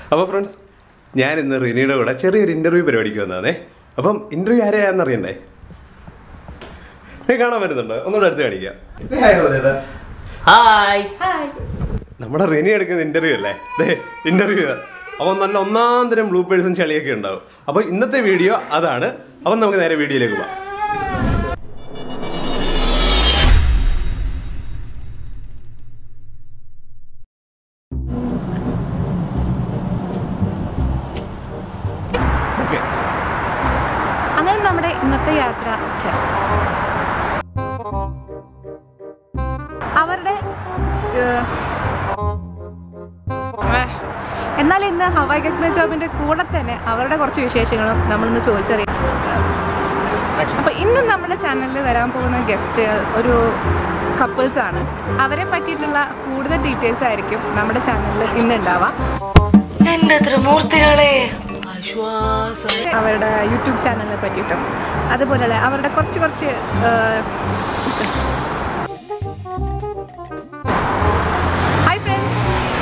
അപ്പോൾ ഫ്രണ്ട്സ് ഞാൻ ഇന്ന് റിനിയുടെ കൂടെ ചെറിയൊരു ഇൻ്റർവ്യൂ പരിപാടിക്ക് വന്നതാണേ അപ്പം ഇൻ്റർവ്യൂ ആരെയാണെന്ന് അറിയണ്ടേ നീ കാണാൻ വരുന്നുണ്ടോ ഒന്നുകൂടെ അടുത്ത് കാണിക്കാം ഇത് ഹായ് പറഞ്ഞേട്ടാ. ഹായ് നമ്മുടെ റിനി എടുക്കുന്ന ഇൻ്റർവ്യൂ അല്ലേ ഇൻ്റർവ്യൂ അപ്പോൾ നല്ല ഒന്നാം തരം ബ്ലൂപ്പേഴ്സും ചളിയൊക്കെ ഉണ്ടാവും അപ്പോൾ ഇന്നത്തെ വീഡിയോ അതാണ് അപ്പം നമുക്ക് നേരെ വീഡിയോയിലേക്ക് പോകാം ഓക്കെ അങ്ങനെ നമ്മുടെ ഇന്നത്തെ യാത്ര ശ്ശെ. അവരുടെ ഏഹ്, ഏഹ്, എന്നാൽ ഇന്ന് ഹവായ് ഗഗ്ന ജോബിന്റെ കൂടെ തന്നെ അവരുടെ കുറച്ച് വിശേഷങ്ങളും നമ്മളിന്ന് ചോദിച്ചറിയാം അപ്പോൾ ഇന്ന് നമ്മുടെ ചാനലിൽ വരാൻ പോകുന്ന ഗസ്റ്റ് ഒരു കപ്പിൾസ് ആണ് അവരെ പറ്റിയിട്ടുള്ള കൂടുതൽ ഡീറ്റെയിൽസ് ആയിരിക്കും നമ്മുടെ ചാനലിൽ ഇന്ന് ഉണ്ടാവാം എന്റെ ത്രിമൂർത്തികളെ ആശ്വാസം അവരുടെ യൂട്യൂബ് ചാനലിനെ പറ്റിയിട്ടും അതുപോലെ അവരുടെ കുറച്ച് കുറച്ച് ഹായ് ഫ്രണ്ട്സ്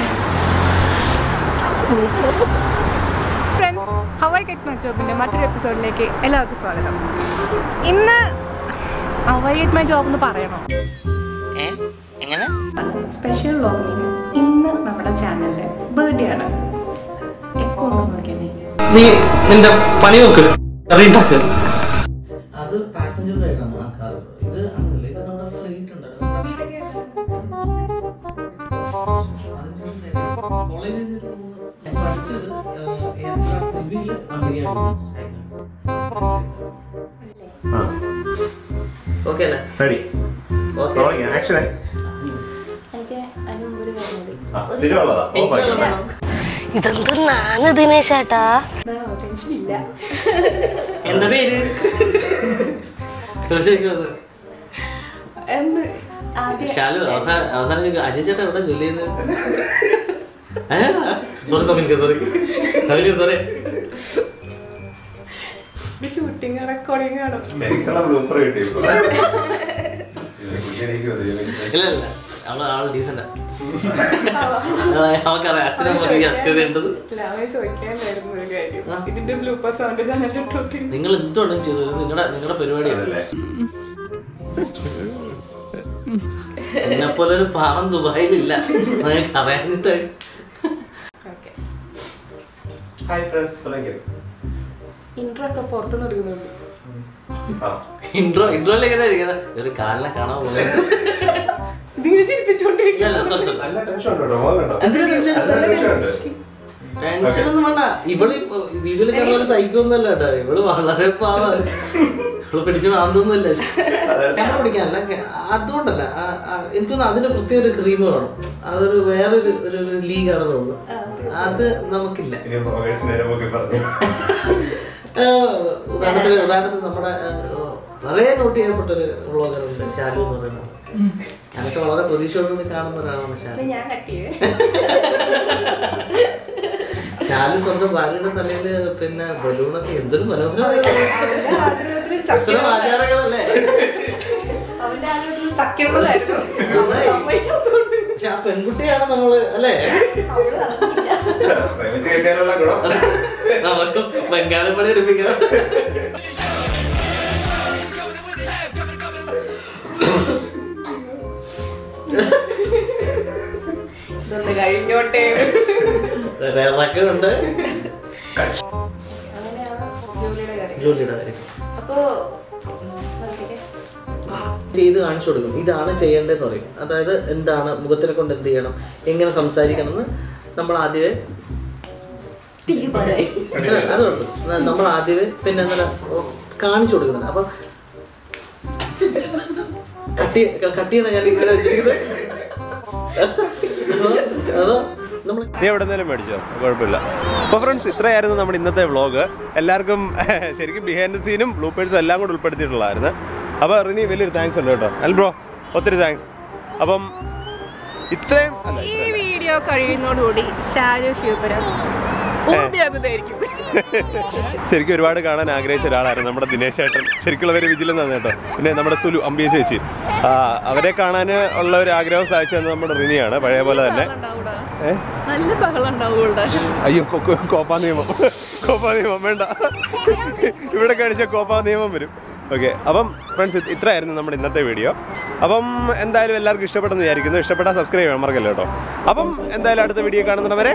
ഫ്രണ്ട്സ് ഹവായ് കെറ്റ് മൈ ജോബിൻ്റെ മറ്റൊരു എപ്പിസോഡിലേക്ക് എല്ലാവർക്കും സ്വാഗതം ഇന്ന് ഹവായ് കെറ്റ് മൈ ജോബ് എന്ന് പറയണോ ഏ എങ്ങനെ സ്പെഷ്യൽ വ്ലോഗ് മീൻസ് ഇന്ന് നമ്മുടെ ചാനലിലെ ബർത്ത്ഡേ ആണ് എക്കോ ഉണ്ടോ നോക്കിയാൽ നീ നിന്റെ പണി നോക്ക് റീണ്ടാക്ക് അത് പാസഞ്ചേഴ്സ് ആയിട്ടാണ് ആ കാർ ഇത് അങ്ങനല്ല ഇത് നമ്മുടെ ഫ്ലൈറ്റ് ഉണ്ടല്ലോ കോളേജിൽ നിന്നൊരു ഞാൻ പഠിച്ചത് എയർക്രാഫ്റ്റ് റിവ്യൂല് അമേരിക്കയാണ് ആ ഓക്കെ അല്ലേ റെഡി ഓക്കെ ആക്ഷൻ ആ സ്ഥിരമുള്ളതാ ഓ പാടില്ല ഇതെന്താണ് ദിനേശ് ചേട്ടാ എന്താ പേര് തീർച്ചയായും എന്ന് ആദ്യം ശാലു അവസാനം അവസാനം ചോദിക്കും, അജയ് ചേട്ടാ എവിടെ ജോലി ചെയ്യുന്നത് sorry sorry sorry sorry sorry shooting recording ആണ് എനിക്കുള്ള ബ്ലൂപ്പർ കിട്ടിയപ്പോ ഇല്ല ഇല്ല അവള് ആള് ഡീസന്റാ അവക്കറിയാം അച്ഛനും അമ്മയ്ക്ക് അസ്കതയുണ്ടത് അല്ല അവൻ ചോദിക്കാനായിരുന്നു ഒരു കാര്യം ഇതിന്റെ ബ്ലൂപ്പർ സൗണ്ട് ചാനൽ ഇട്ടോട്ടി നിങ്ങൾ എന്തുകൊണ്ടും ചെയ്തു നിങ്ങളുടെ നിങ്ങളുടെ പരിപാടിയാണ് എന്നെ പോലെ ഒരു പാവം ദുബായിലില്ല നിങ്ങൾക്ക് അറിയാനിട്ട് ഹായ് ഫ്രണ്ട്സ് തുടങ്ങിയോ ഇൻട്രോ ഒക്കെ പുറത്തുനിന്ന് എടുക്കുന്നുണ്ട് ആ ഇൻട്രോ ഇൻട്രോയിൽ എങ്ങനെ ഇരിക്കുന്നത് ഒരു കാലിനെ കാണാൻ പോകുന്നത് ഇതിങ്ങനെ ചിരിപ്പിച്ചോണ്ട് ഇല്ല ഇല്ല സോറി സോറി നല്ല ടെൻഷൻ ഉണ്ട് കേട്ടോ മോഹൻ കണ്ടോ എന്തിനാ ടെൻഷൻ നല്ല ടെൻഷൻ ഉണ്ട് ടെൻഷൻ ഒന്നും വേണ്ട ഇവള് വീഡിയോയിൽ കാണുന്ന ഒരു സൈക്കോ ഒന്നല്ല കേട്ടോ ഇവള് വളരെ പാവാണ് ഇവള് പിടിച്ച് മാന്തൊന്നുമില്ല ക്യാമറ പിടിക്കാനല്ല ക്യാ- അതുകൊണ്ടല്ല ആ- ആ- എനിക്കൊന്ന് അതിന് പ്രത്യേക ഒരു ക്രീം വേണം അതൊരു വേറൊരു ഒരു ഒരു ലീഗാണെന്ന് തോന്നുന്നു അത് നമുക്കില്ല ഇനി ബ്ലോഗേഴ്സ് നേരെ പോക്കി പറഞ്ഞു ഏഹ് ഉദാഹരണത്തിന് ഉദാഹരണത്തിന് നമ്മുടെ ഏഹ്, വളരെ നോട്ട് ചെയ്യപ്പെട്ട ഒരു വ്ളോഗർ ഉണ്ട് ശാലു എന്ന് പറയുന്നത് ഞാനൊക്കെ വളരെ പ്രതീക്ഷയോടുകൂടി കാണുന്ന ഒരാളാണ് ശാലു ഞാൻ കട്ടിയേ ശാലു സ്വന്തം ഭാര്യയുടെ തലയില് പിന്നെ ബലൂണൊക്കെ എന്തൊരു മനോഹരമായ ആഗ്രഹത്തിൽ ഇത്തരം ആചാരങ്ങളല്ലേ അവന്റെ ആഗ്രഹത്തിൽ ചക്കയുള്ളതായിരുന്നു സമ്മതിക്കാത്തോണ്ട് പക്ഷെ ആ പെൺകുട്ടിയാണ് നമ്മള് അല്ലേ അവള് അറിഞ്ഞില്ല പ്രേമിച്ച് കിട്ടിയാലുള്ള ഗുണം നമുക്ക് ബംഗാളി പണി എടുപ്പിക്കാം ഇതൊന്ന് കഴിഞ്ഞോട്ടെ ഇറക്കം ഉണ്ട് അങ്ങനെയാണ് ജോലിയുടെ കാര്യം ജോലിയുടെ കാര്യം അപ്പോ ചെയ്ത് കാണിച്ചു കൊടുക്കും ഇതാണ് ചെയ്യേണ്ടതെന്ന് പറയും അതായത് എന്താണ് മുഖത്തിനെ കൊണ്ട് എന്ത് ചെയ്യണം എങ്ങനെ സംസാരിക്കണം എന്ന് നമ്മൾ ആദ്യമേ അല്ല, അത് കുഴപ്പമില്ല. ന- നമ്മൾ ആദ്യമേ പിന്നെ എന്താ കാണിച്ചു കൊടുക്കുന്നുണ്ട് അപ്പൊ കട്ടി കട്ടിയാണ് ഞാൻ ഇങ്ങനെ വെച്ചിരിക്കുന്നത് അതോ നമ്മൾ നീ എവിടെ നിന്നാലും മേടിച്ചോ കുഴപ്പമില്ല അപ്പോൾ ഫ്രണ്ട്സ് ഇത്രയായിരുന്നു നമ്മുടെ ഇന്നത്തെ വ്ളോഗ് എല്ലാവർക്കും ശരിക്കും ബിഹൈൻഡ് സീനും ബ്ലൂപ്പേഴ്സും എല്ലാം കൂടെ ഉൾപ്പെടുത്തിയിട്ടുള്ളതായിരുന്നു അപ്പോൾ റിനി വലിയൊരു താങ്ക്സ് ഉണ്ട് കേട്ടോ അൽ ബ്രോ ഒത്തിരി താങ്ക്സ് അപ്പം ഇത്രയും അല്ല ഈ വീഡിയോ കഴിയുന്നതോടുകൂടി ഷാരു ശിവപുരം ഊർമിയാകുന്നതായിരിക്കും ശരിക്കും ഒരുപാട് കാണാൻ ആഗ്രഹിച്ച ഒരാളായിരുന്നു നമ്മുടെ ദിനേശ് ഏട്ടൻ ശരിക്കുള്ള പേര് വിജിലെന്നാണ് കേട്ടോ പിന്നെ നമ്മുടെ സുലു അമ്പിയ ചേച്ചി ആ, അവരെ കാണാൻ ഉള്ള ഒരു ആഗ്രഹം സാധിച്ചത് നമ്മുടെ റിനിയാണ് പഴയ പോലെ തന്നെ ഉണ്ടാവൂടാ. ഏ നല്ല ബഹളം ഉണ്ടാവൂടെ അയ്യോ കോ- കോ- കോപ്പാ നിയമം കോപ്പാ നിയമം വേണ്ട ഇവിടെ കാണിച്ച കോപ്പാ നിയമം വരും ഓക്കെ അപ്പം ഫ്രണ്ട്സ് ഇത്രയായിരുന്നു നമ്മുടെ ഇന്നത്തെ വീഡിയോ അപ്പം എന്തായാലും എല്ലാവർക്കും ഇഷ്ടപ്പെട്ടെന്ന് വിചാരിക്കുന്നു ഇഷ്ടപ്പെട്ടാൽ സബ്സ്ക്രൈബ് ചെയ്യാൻ മറക്കല്ലോ കേട്ടോ അപ്പം എന്തായാലും അടുത്ത വീഡിയോ കാണുന്നവരെ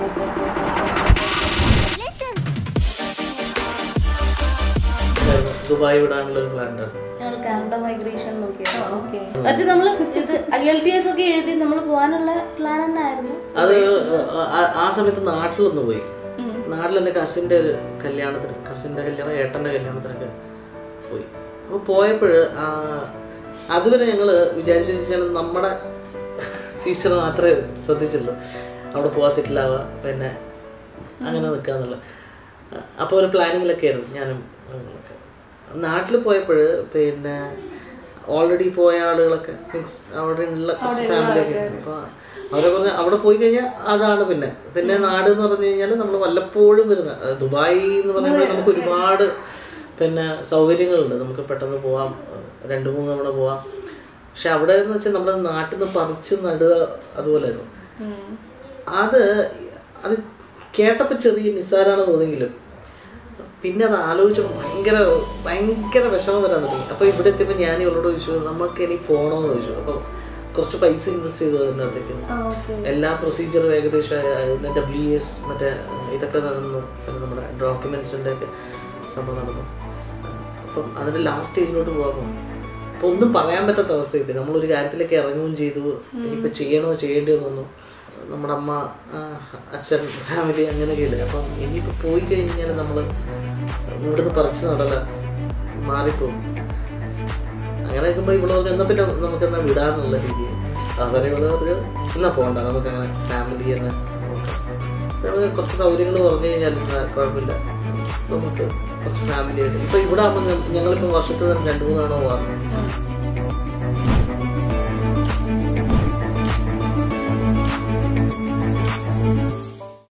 ദുബായ് വിടാനുള്ള ഒരു പ്ലാൻ ഉണ്ടായിരുന്നു ഞങ്ങൾ കാനഡ മൈഗ്രേഷൻ നോക്കിയത് പക്ഷെ നമ്മൾ ഇത് ഐ എൽ ടി എസ് ഒക്കെ എഴുതി നമ്മൾ പോകാനുള്ള പ്ലാൻ തന്നെ ആയിരുന്നു അത് ആ- ആ സമയത്ത് നാട്ടിലൊന്ന് പോയി നാട്ടിൽ എൻ്റെ കസിൻ്റെ ഒരു കല്യാണത്തിന് കസിൻ്റെ കല്യാണം ഏട്ടൻ്റെ കല്യാണത്തിനൊക്കെ പോയി അപ്പോൾ പോയപ്പോൾ അതുവരെ ഞങ്ങൾ വിചാരിച്ചാൽ നമ്മുടെ ഫ്യൂച്ചർ മാത്രമേ ശ്രദ്ധിച്ചുള്ളൂ അവിടെ പോവാൻ സെറ്റിലാവുക പിന്നെ അങ്ങനെ നിൽക്കുക എന്നുള്ളത് അപ്പോൾ ഒരു പ്ലാനിങ്ങിലൊക്കെ ആയിരുന്നു ഞാനും അവളൊക്കെ. നാട്ടിൽ പോയപ്പോൾ പിന്നെ ഓൾറെഡി പോയ ആളുകളൊക്കെ മീൻസ് അവിടെ ഉള്ള കുറച്ച് ഫാമിലി ഒക്കെ ഉണ്ട് അപ്പോൾ അവരെ പറഞ്ഞ അവിടെ പോയി കഴിഞ്ഞാൽ അതാണ് പിന്നെ പിന്നെ നാട് എന്ന് പറഞ്ഞു കഴിഞ്ഞാൽ നമ്മൾ വല്ലപ്പോഴും വരുന്ന അത് ദുബായ് എന്ന് പറയുമ്പോൾ നമുക്ക് ഒരുപാട് പിന്നെ സൗകര്യങ്ങളുണ്ട് നമുക്ക് പെട്ടെന്ന് പോവാം രണ്ട് മൂന്ന് തവണ പോവാം പക്ഷെ അവിടെ എന്ന് വെച്ചാൽ നമ്മുടെ നാട്ടിൽ നിന്ന് പറിച്ച് നടുക അതുപോലെയായിരുന്നു അത് അത് കേട്ടപ്പോൾ ചെറിയ നിസ്സാരാണ് തോന്നിയെങ്കിലും പിന്നെ അത് ആലോചിച്ചപ്പോൾ ഭയങ്കര ഭയങ്കര വിഷമം വരാൻ തുടങ്ങി അപ്പോൾ ഇവിടെ എത്തിയപ്പോൾ ഞാൻ ഇവളോട് ചോദിച്ചു നമുക്ക് ഇനി പോകണമെന്ന് ചോദിച്ചു അപ്പോൾ കുറച്ച് പൈസ ഇൻവെസ്റ്റ് ചെയ്തു അതിനകത്തേക്ക് എല്ലാ പ്രൊസീജിയറും ഏകദേശം ഡബ്ല്യു എസ് മറ്റേ ഇതൊക്കെ നടന്നു പിന്നെ നമ്മുടെ ഡോക്യുമെൻസിൻ്റെ ഒക്കെ സംഭവം നടന്നു അപ്പം അതിൻ്റെ ലാസ്റ്റ് സ്റ്റേജിലോട്ട് പോകാൻ പോകും അപ്പോൾ ഒന്നും പറയാൻ പറ്റാത്ത അവസ്ഥയില്ല നമ്മളൊരു കാര്യത്തിലേക്ക് ഇറങ്ങുകയും ചെയ്തു ഇനിയിപ്പോൾ ചെയ്യണോ ചെയ്യേണ്ടിയോ തോന്നുന്നു നമ്മുടെ അമ്മ ആ, അച്ഛൻ ഫാമിലി അങ്ങനെയൊക്കെ ഇല്ലേ അപ്പം ഇനിയിപ്പോൾ പോയി കഴിഞ്ഞാൽ നമ്മൾ ഇവിടുന്ന് പറിച്ചു നടല മാറിപ്പോകും അങ്ങനെ നിൽക്കുമ്പോൾ ഇവിടെ പറഞ്ഞു എന്നാൽ പിന്നെ നമുക്ക് എന്നാൽ വിടാന്നുള്ള രീതിയിൽ അവരെ ഇവിടെ പറഞ്ഞു എന്നാ പോകണ്ട നമുക്ക് അങ്ങനെ ഫാമിലി തന്നെ നോക്കാം നമുക്ക് കുറച്ച് സൗകര്യങ്ങൾ പറഞ്ഞു കഴിഞ്ഞാൽ എന്നാ കുഴപ്പമില്ല നമുക്ക് കുറച്ച് ഫാമിലി ആയിട്ട് ഇപ്പം ഇവിടെ ആകുമ്പോൾ ഞങ്ങളിപ്പോൾ വർഷത്തിൽ തന്നെ രണ്ട് മൂന്ന് തവണ പോകാറുണ്ട്